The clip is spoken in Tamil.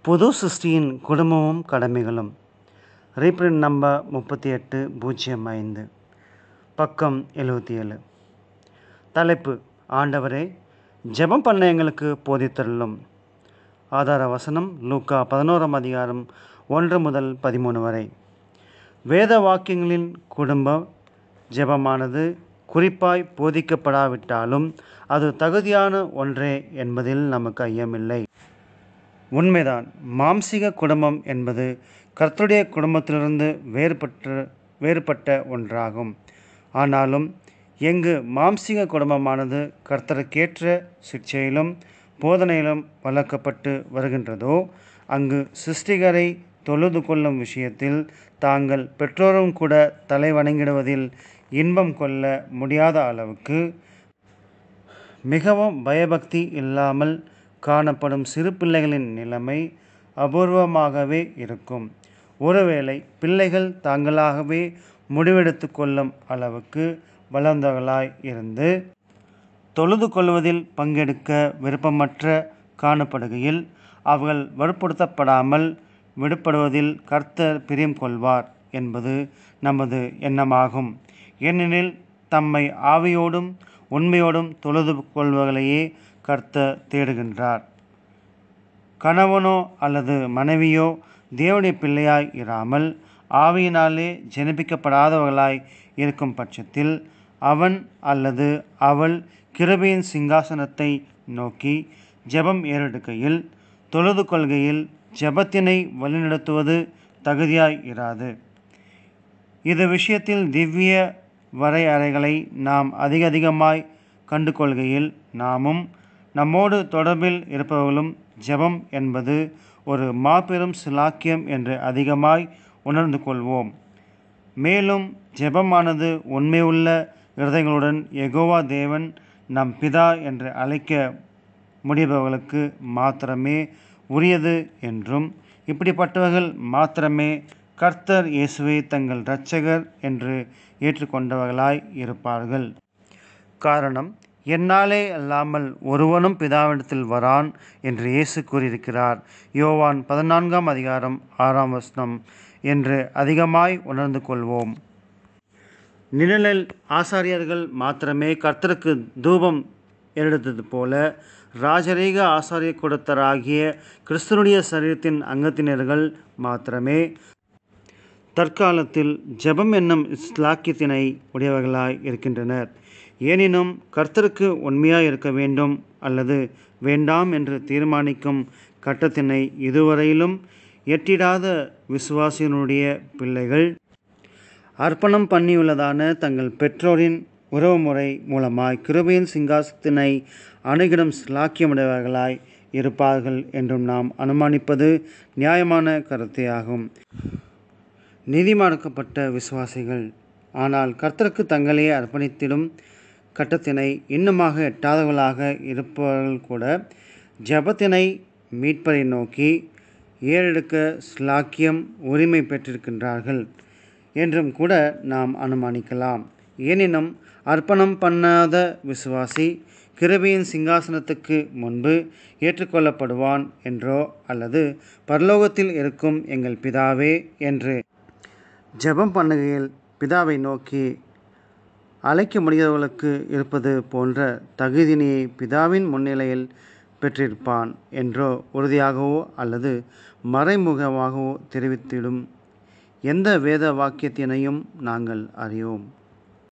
புது சிருஷ்டியின் குடும்பமும் கடமைகளும் ரீப்ரிண்ட் நம்பர் முப்பத்தி எட்டு பூஜ்ஜியம் ஐந்து பக்கம் எழுபத்தி ஏழு தலைப்பு ஆண்டவரே ஜெபம் பண்ண எங்களுக்கு போதித்தருளும் ஆதார வசனம் லூக்கா பதினோராம் அதிகாரம் ஒன்று முதல் பதிமூணு வரை வேத வாக்கியங்களின் குடும்ப ஜெபமானது குறிப்பாய் போதிக்கப்படாவிட்டாலும் அது தகுதியான ஒன்றே என்பதில் நமக்கு ஐயமில்லை உண்மைதான் மாம்சீக குடும்பம் என்பது கர்த்தருடைய குடும்பத்திலிருந்து வேறுபட்ட வேறுபட்ட ஒன்றாகும் ஆனாலும் எங்கு மாம்சீக குடும்பமானது கர்த்தருக்கேற்ற சிக்ஷையிலும் போதனையிலும் வளர்க்கப்பட்டு வருகின்றதோ அங்கு சிருஷ்டிகரை தொழுது கொள்ளும் விஷயத்தில் தாங்கள் பெற்றோரும் கூட தலை வணங்கிடுவதில் இன்பம் கொள்ள முடியாத அளவுக்கு மிகவும் பயபக்தி இல்லாமல் காணப்படும் சிறு பிள்ளைகளின் நிலைமை அபூர்வமாகவே இருக்கும் ஒருவேளை பிள்ளைகள் தாங்களாகவே முடிவெடுத்து கொள்ளும் அளவுக்கு வளர்ந்தவர்களாய் இருந்து தொழுது கொள்வதில் பங்கெடுக்க விருப்பமற்ற காணப்படுகையில் அவர்கள் வற்புறுத்தப்படாமல் விடுபடுவதில் கர்த்தர் பிரியம் கொள்வார் என்பது நமது எண்ணமாகும் ஏனெனில் தம்மை ஆவியோடும் உண்மையோடும் தொழுது கொள்வர்களையே கர்த்தர் தேடுகின்றார் கணவனோ அல்லது மனைவியோ தேவனுடைய பிள்ளையாய் இராமல் ஆவியினாலே ஜெனிப்பிக்கப்படாதவர்களாய் இருக்கும் பட்சத்தில் அவன் அல்லது அவள் கிருபையின் சிங்காசனத்தை நோக்கி ஜெபம் ஏறெடுக்கையில் தொழுது கொள்கையில் ஜெபத்தினை வழிநடத்துவது தகுதியாய் இராது இது விஷயத்தில் திவ்ய வரையறைகளை நாம் அதிக அதிகமாய் கண்டு கொள்கையில் நாமும் நம்மோடு தொடர்பில் இருப்பவர்களும் ஜெபம் என்பது ஒரு மாபெரும் சிலாக்கியம் என்று அதிகமாய் உணர்ந்து கொள்வோம் மேலும் ஜெபமானது உண்மையுள்ள இருதயங்களுடன் எகோவா தேவன் நம் பிதா என்று அழைக்க முடிபவர்களுக்கு மாத்திரமே உரியது என்றும் இப்படிப்பட்டவர்கள் மாத்திரமே கர்த்தர் இயேசுவை தங்கள் இரட்சகர் என்று ஏற்றுக்கொண்டவர்களாய் இருப்பார்கள் காரணம் என்னாலே அல்லாமல் ஒருவனும் பிதாவிடத்தில் வரான் என்று இயேசு கூறியிருக்கிறார் யோவான் பதினான்காம் அதிகாரம் ஆறாம் வசனம் என்று அதிகமாய் உணர்ந்து கொள்வோம் நிழலில் ஆசாரியர்கள் மாத்திரமே கர்த்தருக்கு தூபம் ஏறெடுத்தது போல ராஜரீக ஆசாரிய கூடத்தராகிய கிறிஸ்தனுடைய சரீரத்தின் அங்கத்தினர்கள் மாத்திரமே தற்காலத்தில் ஜெபம் என்னும் ஸ்லாக்கியத்தினை உடையவர்களாய் இருக்கின்றனர் எனினும் கர்த்தருக்கு உண்மையாய் இருக்க வேண்டும் அல்லது வேண்டாம் என்று தீர்மானிக்கும் கட்டத்தினை இதுவரையிலும் எட்டிடாத விசுவாசியினுடைய பிள்ளைகள் அர்ப்பணம் பண்ணியுள்ளதான தங்கள் பெற்றோரின் உறவுமுறை மூலமாய் கிருபையின் சிங்காசத்தினை அணுகிடும் ஸ்லாக்கியமுடையவர்களாய் இருப்பார்கள் என்றும் நாம் அனுமானிப்பது நியாயமான கருத்தையாகும் நீதிமானுக்கப்பட்ட விசுவாசிகள் ஆனால் கர்த்தருக்கு தங்களையே அர்ப்பணித்திடும் கட்டத்தினை இன்னுமாக எட்டாதவர்களாக இருப்பவர்கள் கூட ஜபத்தினை மீட்பரை நோக்கி ஏறெடுக்க ஸ்லாக்கியம் உரிமை பெற்றிருக்கின்றார்கள் என்றும் கூட நாம் அனுமானிக்கலாம் எனினும் அர்ப்பணம் பண்ணாத விசுவாசி கிருபையின் சிங்காசனத்துக்கு முன்பு ஏற்றுக்கொள்ளப்படுவான் என்றோ அல்லது பரலோகத்தில் இருக்கும் எங்கள் பிதாவே என்று ஜெபம் பண்ணுகையில் பிதாவை நோக்கி அழைக்க முடியாதவர்களுக்கு இருப்பது போன்ற தகுதியினையை பிதாவின் முன்னிலையில் பெற்றிருப்பான் என்றோ உறுதியாகவோ அல்லது மறைமுகமாகவோ தெரிவித்திடும் எந்த வேத வாக்கியத்தினையும் நாங்கள் அறியோம்